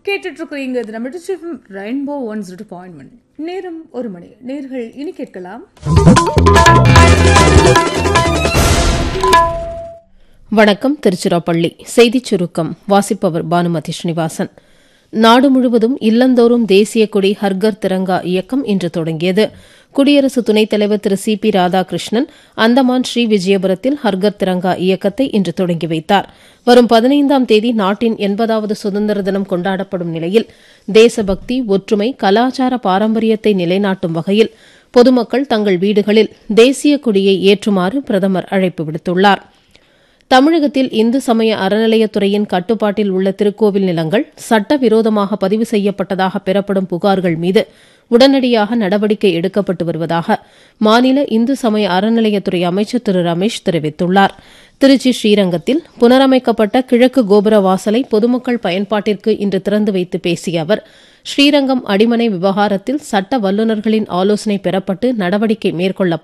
கேட்டுட்டு இருக்கிறீங்க இது நம்ம டிஸ்ட்ரிஃபம் rainbow one zero point one நேரம் ஒரு மணி நேர்கள் இனி கேட்கலாம் வணக்கம் திருச்சிராப்பள்ளி செய்திச் சுருக்கம் வாசிப்பவர் பானுமதி ஸ்ரீனிவாசன் நாடு முழுவதும் இல்லந்தோறும் தேசிய கொடி ஹர்கர் திரங்கா இயக்கம் இன்று தொடங்கியது குடியரசு துணைத் தலைவர் திரு சி பி ராதாகிருஷ்ணன் அந்தமான் ஸ்ரீ விஜயபுரத்தில் ஹர்கர் திரங்கா இயக்கத்தை இன்று தொடங்கி வைத்தார் வரும் பதினைந்தாம் தேதி நாட்டின் எண்பதாவது சுதந்திர தினம் கொண்டாடப்படும் நிலையில் தேசபக்தி ஒற்றுமை கலாச்சார பாரம்பரியத்தை நிலைநாட்டும் வகையில் பொதுமக்கள் தங்கள் வீடுகளில் தேசிய கொடியை ஏற்றுமாறு பிரதமர் அழைப்பு விடுத்துள்ளாா் தமிழகத்தில் இந்து சமய அறநிலையத்துறையின் கட்டுப்பாட்டில் உள்ள திருக்கோவில் நிலங்கள் சட்டவிரோதமாக பதிவு செய்யப்பட்டதாக பெறப்படும் புகார்கள் மீது உடனடியாக நடவடிக்கை எடுக்கப்பட்டு வருவதாக மாநில இந்து சமய அறநிலையத்துறை அமைச்சர் திரு ரமேஷ் தெரிவித்துள்ளார் திருச்சி ஸ்ரீரங்கத்தில் புனரமைக்கப்பட்ட கிழக்கு கோபுர வாசலை பொதுமக்கள் பயன்பாட்டிற்கு இன்று திறந்து வைத்து பேசிய அவர் ஸ்ரீரங்கம் அடிமனை விவகாரத்தில் சட்ட வல்லுநர்களின் ஆலோசனை பெறப்பட்டு நடவடிக்கை மேற்கொள்ளப்படும்